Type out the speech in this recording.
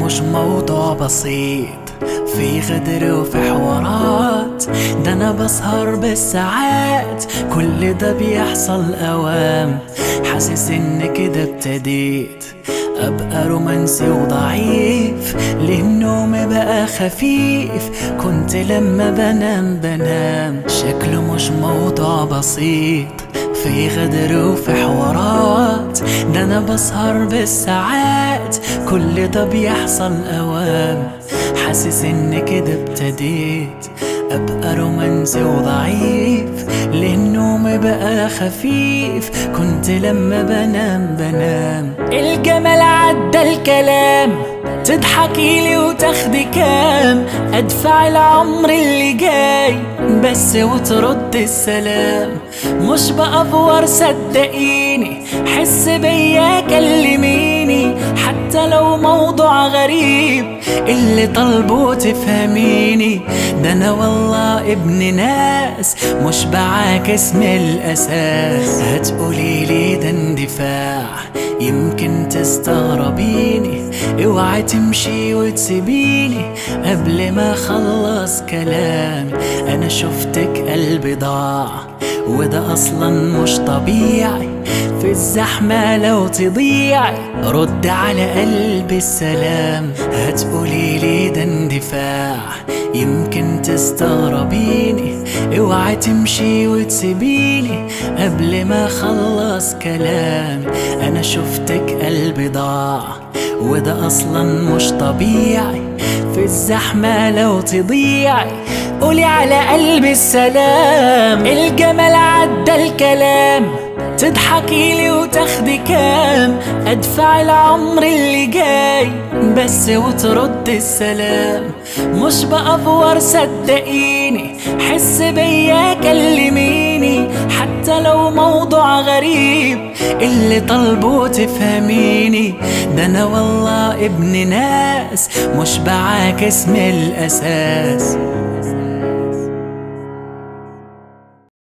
مش موضوع بسيط في غدر وفي حوارات ده انا بسهر بالساعات كل ده بيحصل اوام حاسس ان كده ابتديت ابقى رومانسي وضعيف ليه النوم بقى خفيف كنت لما بنام بنام شكله مش موضوع بسيط في غدر وفي حوارات ده انا بسهر بالساعات كل ده بيحصل اوام حاسس ان كده ابتديت ابقى رومانسي وضعيف ليه النوم بقى خفيف كنت لما بنام بنام الجمال عدى الكلام تضحكي لي وتاخدي كام ادفع العمر اللي جاي بس وترد السلام مش بأفور صدقيني حس بيا كلميني حتى لو موضوع غريب اللي طالبه تفهميني ده انا والله ابن ناس مش بعاكس من الاساس هتقولي لي ده اندفاع يمكن تستغربيني اوعي تمشي وتسيبيني قبل ما اخلص كلامي انا شفتك قلبي ضاع وده اصلا مش طبيعي في الزحمة لو تضيعي رد على قلبي السلام هتقولي لي ده اندفاع يمكن تستغربيني اوعي تمشي وتسيبيني قبل ما اخلص كلامي انا شفتك قلبي ضاع وده اصلا مش طبيعي في الزحمة لو تضيعي قولي على قلبي السلام الجمال عدى الكلام تضحكي لي وتاخدي كام ادفع العمر اللي جاي بس وترد السلام مش بأفور صدقيني حس بيا كلميني حتى لو موضوع غريب اللي طالبه تفهميني ده انا والله ابن ناس مش بعاكس من الاساس